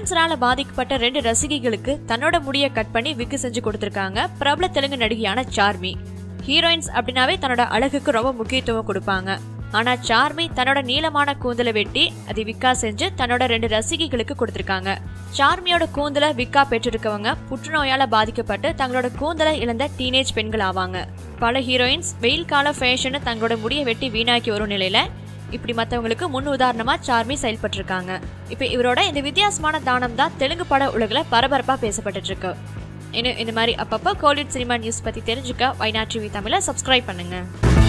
கேன்சரால பாதிக்கப்பட்ட ரெண்டு ரசிகைகளுக்கு தன்னோட முடிய கட் பண்ணி விக்கு செஞ்சு கொடுத்திருக்காங்க பிரபல தெலுங்கு நடிகையான சார்மி ஹீரோயின்ஸ் அப்படின்னாவே தன்னோட அழகுக்கு ரொம்ப முக்கியத்துவம் கொடுப்பாங்க ஆனா சார்மி தன்னோட நீளமான கூந்தலை வெட்டி அதை விக்கா செஞ்சு தன்னோட ரெண்டு ரசிகைகளுக்கு கொடுத்திருக்காங்க சார்மியோட கூந்தலை விக்கா பெற்றிருக்கவங்க புற்றுநோயால பாதிக்கப்பட்டு தங்களோட கூந்தலை இழந்த டீனேஜ் பெண்கள் ஆவாங்க பல ஹீரோயின்ஸ் வெயில் கால ஃபேஷன் தங்களோட முடியை வெட்டி வீணாக்கி வரும் நிலையில இப்படி மற்றவங்களுக்கு முன் உதாரணமா சார்மி செயல்பட்டிருக்காங்க இப்போ இவரோட இந்த வித்தியாசமான தானம் தான் தெலுங்கு பட உலகில் பரபரப்பா பேசப்பட்டுட்டு இருக்கு இன்னும் இந்த மாதிரி அப்பப்போ கோலிவுட் சினிமா நியூஸ் பத்தி தெரிஞ்சுக்க வைனா டிவி தமிழை சப்ஸ்கிரைப் பண்ணுங்க